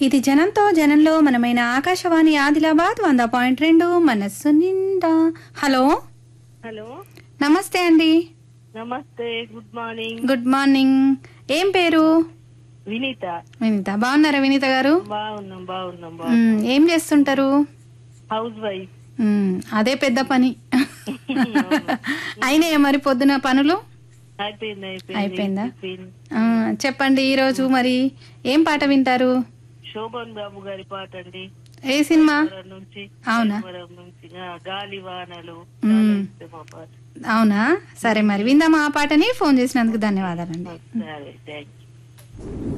ఇది జనంతో జనంలో మనమైన ఆకాశవాణి ఆదిలాబాద్ వంద పాయింట్ రెండు మనస్సు నిండా హలో హలో నమస్తే అండి నమస్తే గుడ్ మార్నింగ్ గుడ్ మార్నింగ్ ఏం పేరు వినీత వినీత బాగున్నారా వినీత గారు బాగున్నాం బాగున్నాం బా మ్మ్, ఏం చేస్తుంటారు హౌస్ వైఫ్ మ్మ్, అదే పెద్ద పని అయినాయా మరి పొద్దున పనులు అయిపోయింది అయిపోయింది అయిపోయిందా? అయిపోయింది. ఆ, చెప్పండి ఈ రోజు మరి ఏం పాట వింటారు శోభన్ బాబు గారి పాట అండి ఏ సినిమా వరం నుంచి అవునా? వరం నుంచి ఆ, గాలి వానలు మ్మ్. చాలా ఇష్టం ఆ పాట అవునా సరే మరి విందామా ఆ పాటని ఫోన్ చేసినందుకు ధన్యవాదాలండి సరే థ్యాంక్